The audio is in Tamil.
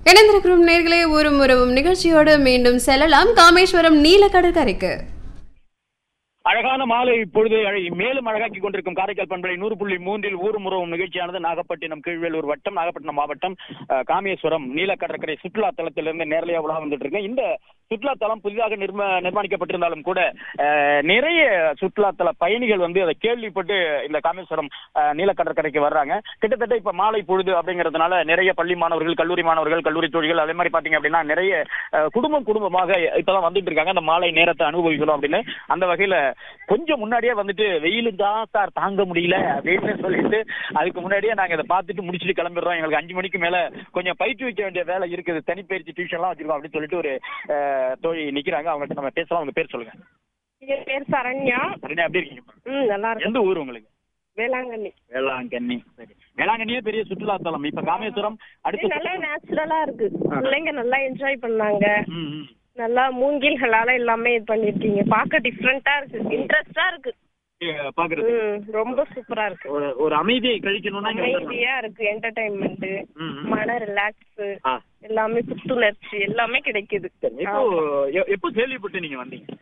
இணைந்திருக்கிறோம் நேர்களே ஊரும் உறவும் நிகழ்ச்சியோடு மீண்டும் செல்லலாம் காமேஸ்வரம் நீல கடற்கரைக்கு அழகான மாலை இப்பொழுது அழ- மேலும் அழகாக்கி கொண்டிருக்கும் காரைக்கால் பண்பலை நூறு புள்ளி மூன்றில் ஊரும் உறவும் நிகழ்ச்சியானது நாகப்பட்டினம் கீழ்வேலூர் வட்டம் நாகப்பட்டினம் மாவட்டம் அஹ், காமேஸ்வரம் நீல கடற்கரை சுற்றுலா தலத்திலிருந்து நேரலையா உலா வந்துட்டு இருக்கு இந்த சுற்றுலா தலம் புதிதாக நிர்ம நிர்மாணிக்கப்பட்டிருந்தாலும் கூட அஹ், நிறைய சுற்றுலா தல பயணிகள் வந்து அதை கேள்விப்பட்டு இந்த காமேஸ்வரம் அஹ், நீல கடற்கரைக்கு வர்றாங்க கிட்டத்தட்ட இப்ப மாலை பொழுது அப்படிங்கிறதுனால நிறைய பள்ளி மாணவர்கள் கல்லூரி மாணவர்கள் கல்லூரி தோழிகள் அதே மாதிரி பாத்தீங்க அப்படின்னா நிறைய அஹ், குடும்பம் குடும்பமாக இப்பதான் வந்துட்டு இருக்காங்க அந்த மாலை நேரத்தை அனுபவிக்கணும் அப்படின்னு அந்த வகையில கொஞ்சம் முன்னாடியே வந்துட்டு வெயிலு தான் சார் தாங்க முடியல அப்படின்னு சொல்லிட்டு அதுக்கு முன்னாடியே நாங்க இதை பார்த்துட்டு முடிச்சுட்டு கிளம்பிடுறோம் எங்களுக்கு அஞ்சு மணிக்கு மேல கொஞ்சம் பயிற்சி வைக்க வேண்டிய வேலை இருக்குது தனிப்பயிற்சி டியூஷன் எல்லாம் வச்சிருக்கோம் அப்படின்னு சொல்லிட்டு ஒரு அஹ், தோழி நிக்கிறாங்க அவங்ககிட்ட நம்ம பேசலாம் உங்க பேர் சொல்லுங்க என் பேர் சரண்யா சரிண்ணா எப்படி இருக்கீங்க ம் நல்லா இருக்கு எந்த ஊர் உங்களுக்கு வேளாங்கண்ணி வேளாங்கண்ணி சரி வேளாங்கண்ணியே பெரிய சுற்றுலா தலம் இப்ப காமேஸ்வரம் இது அடுத்து நல்லா நேச்சுரலா இருக்கு பிள்ளைங்க நல்லா என்ஜாய் பண்ணாங்க ம், ம். நல்லா மூங்கில்களால எல்லாமே இது பண்ணிருக்கீங்க பார்க்க டிஃப்ரெண்டா இருக்கு இன்ட்ரெஸ்டா இருக்கு இங்க பாக்குறது ம் ரொம்ப சூப்பரா இருக்கு ஒரு ஒரு அமைதியை கழிக்கணும்னா இங்க வந்துடலாம். அமைதியா இருக்கு என்டர்டைன்மெண்ட் ம், ம். மன ரிலாக்ஸ் ஆ. எல்லாமே புத்துணர்ச்சி எல்லாமே கிடைக்குது இப்போ எ- எப்போ கேள்விப்பட்டு நீங்க வந்தீங்க